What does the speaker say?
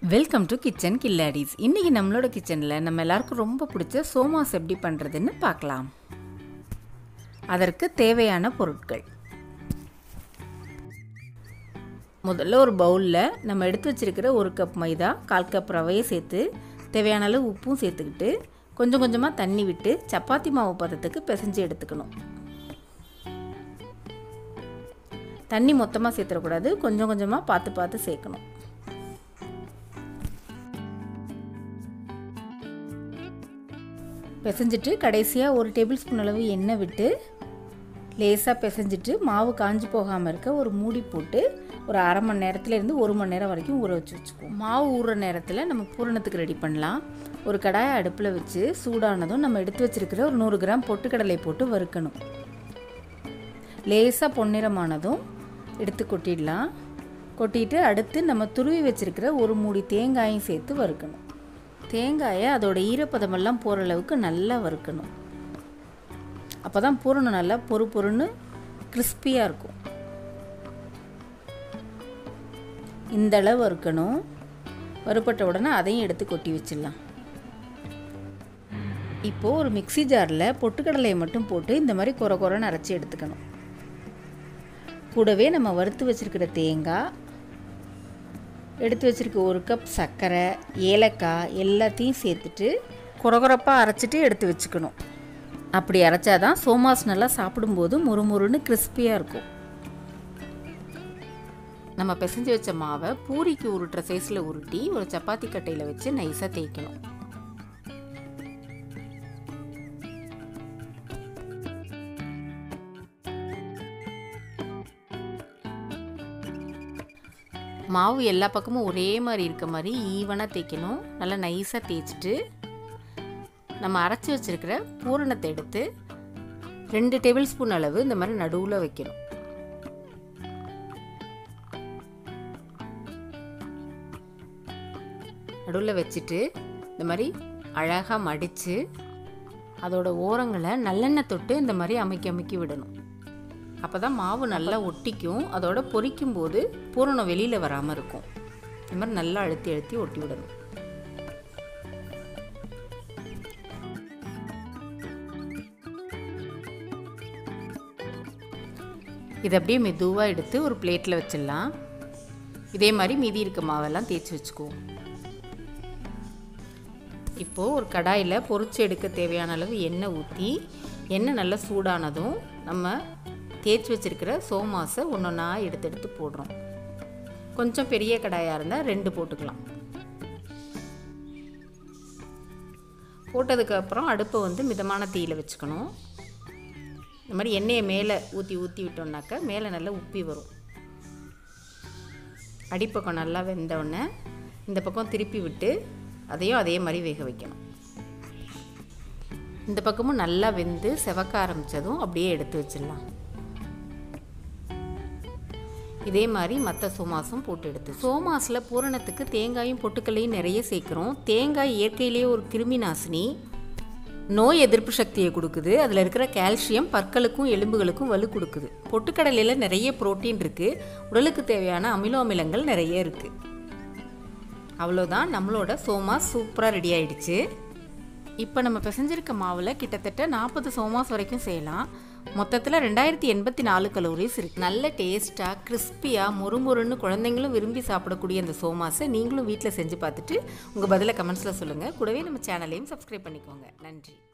welcome to kitchen கில்லாடிஸ் இன்றைக்கி நம்மளோட கிச்சனில் நம்ம எல்லாருக்கும் ரொம்ப பிடிச்ச சோமாஸ் எப்படி பண்ணுறதுன்னு பார்க்கலாம் அதற்கு தேவையான பொருட்கள் முதல்ல ஒரு பவுலில் நம்ம எடுத்து வச்சிருக்கிற ஒரு கப் மைதா கால் கப் ரவையை சேர்த்து தேவையான அளவு உப்பும் சேர்த்துக்கிட்டு கொஞ்சம் கொஞ்சமாக தண்ணி விட்டு சப்பாத்தி மாவு பதத்துக்கு பிசைஞ்சு எடுத்துக்கணும் தண்ணி மொத்தமாக சேர்த்துடக்கூடாது கொஞ்சம் கொஞ்சமாக பார்த்து பார்த்து சேர்க்கணும் பிசைஞ்சிட்டு கடைசியாக ஒரு டேபிள் ஸ்பூன் அளவு எண்ணெய் விட்டு லேசாக பிசைஞ்சிட்டு மாவு காஞ்சி போகாமல் இருக்க ஒரு மூடி போட்டு ஒரு அரை மணி நேரத்துலேருந்து ஒரு மணி நேரம் வரைக்கும் ஊற வச்சு வச்சுக்குவோம் மாவு ஊறுற நேரத்தில் நம்ம பூரணத்துக்கு ரெடி பண்ணலாம் ஒரு கடாயை அடுப்பில் வச்சு சூடானதும் நம்ம எடுத்து வச்சுருக்கிற ஒரு நூறு கிராம் பொட்டுக்கடலை போட்டு வறுக்கணும் லேசாக பொன்னிறமானதும் எடுத்து கொட்டிடலாம் கொட்டிட்டு அடுத்து நம்ம துருவி வச்சுருக்கிற ஒரு மூடி தேங்காயும் சேர்த்து வறுக்கணும் தேங்காயை அதோட ஈரப்பதமெல்லாம் போகிற அளவுக்கு நல்லா வறுக்கணும் அப்போ தான் பூரணம் நல்லா பொறு பொறுன்னு கிறிஸ்பியாக இருக்கும் இந்த அளவு வறுக்கணும் வறுப்பட்ட உடனே அதையும் எடுத்து கொட்டி வச்சிடலாம் இப்போது ஒரு மிக்சி ஜாரில் பொட்டுக்கடலையை மட்டும் போட்டு இந்த மாதிரி குறை குறைன்னு அரைச்சி எடுத்துக்கணும் கூடவே நம்ம வறுத்து வச்சுருக்கிற தேங்காய் எடுத்து வச்சுருக்க ஒரு கப் சர்க்கரை ஏலக்காய் எல்லாத்தையும் சேர்த்துட்டு குறகுறப்பாக அரைச்சிட்டு எடுத்து வச்சுக்கணும் அப்படி அரைச்சாதான் சோமாஸ் நல்லா சாப்பிடும்போது முறுமுறுன்னு கிறிஸ்பியாக இருக்கும் நம்ம பிசைஞ்சு வச்ச மாவை பூரிக்கு உருட்டுற சைஸில் உருட்டி ஒரு சப்பாத்தி கட்டையில் வச்சு நைஸாக தேய்க்கணும் மாவு எல்லா பக்கமும் ஒரே மாதிரி இருக்க மாதிரி ஈவனாக தேய்க்கணும் நல்லா நைஸாக தேய்ச்சிட்டு நம்ம அரைச்சி வச்சுருக்கிற பூரணத்தை எடுத்து ரெண்டு டேபிள் ஸ்பூன் அளவு இந்த மாதிரி நடுவில் வைக்கணும் நடுவில் வச்சுட்டு இந்த மாதிரி அழகாக மடித்து அதோட ஓரங்களை நல்லெண்ணெய் தொட்டு இந்த மாதிரி அமைக்கி அமைக்கி விடணும் அப்போ தான் மாவு நல்லா ஒட்டிக்கும் அதோட பொரிக்கும் போது பூரணம் வெளியில் வராமல் இருக்கும் இந்த மாதிரி நல்லா அழுத்தி அழுத்தி ஒட்டி விடணும் இதை அப்படியே மெதுவாக எடுத்து ஒரு பிளேட்டில் வச்சிடலாம் இதே மாதிரி மீதி இருக்க மாவெல்லாம் தேய்ச்சி வச்சுக்குவோம் இப்போது ஒரு கடாயில் பொரிச்சு எடுக்க தேவையான அளவு எண்ணெய் ஊற்றி எண்ணெய் நல்லா சூடானதும் நம்ம தேய்ச்சி வச்சுருக்கிற சோமாஸை ஒன்று ஒன்றா எடுத்து எடுத்து போடுறோம் கொஞ்சம் பெரிய கடாயாக இருந்தால் ரெண்டு போட்டுக்கலாம் போட்டதுக்கப்புறம் அடுப்பை வந்து மிதமான தீயில் வச்சுக்கணும் இந்த மாதிரி எண்ணெயை மேலே ஊற்றி ஊற்றி விட்டோம்னாக்கா மேலே நல்லா உப்பி வரும் அடிப்பக்கம் நல்லா வெந்தவுடனே இந்த பக்கம் திருப்பி விட்டு அதையும் அதே மாதிரி வேக வைக்கணும் இந்த பக்கமும் நல்லா வெந்து செவக்க ஆரம்பித்ததும் அப்படியே எடுத்து வச்சிடலாம் இதே மாதிரி மற்ற சோமாஸும் போட்டு எடுத்து சோமாஸில் பூரணத்துக்கு தேங்காயும் பொட்டுக்கல்லையும் நிறைய சேர்க்குறோம் தேங்காய் இயற்கையிலேயே ஒரு கிருமி நாசினி நோய் எதிர்ப்பு சக்தியை கொடுக்குது அதில் இருக்கிற கால்சியம் பற்களுக்கும் எலும்புகளுக்கும் வலு கொடுக்குது பொட்டுக்கடலையில் நிறைய புரோட்டீன் இருக்குது உடலுக்கு தேவையான அமிலோ அமிலங்கள் நிறைய இருக்குது அவ்வளோதான் நம்மளோட சோமாஸ் சூப்பராக ரெடி ஆயிடுச்சு இப்போ நம்ம பிசைஞ்சிருக்க மாவில் கிட்டத்தட்ட நாற்பது சோமாஸ் வரைக்கும் செய்யலாம் மொத்தத்தில் ரெண்டாயிரத்தி எண்பத்தி நாலு கலோரிஸ் இருக்குது நல்ல டேஸ்ட்டாக கிறிஸ்பியாக முறுமுறுன்னு குழந்தைங்களும் விரும்பி சாப்பிடக்கூடிய அந்த சோமாஸை நீங்களும் வீட்டில் செஞ்சு பார்த்துட்டு உங்கள் பதிலை கமெண்ட்ஸில் சொல்லுங்கள் கூடவே நம்ம சேனலையும் சப்ஸ்கிரைப் பண்ணிக்கோங்க நன்றி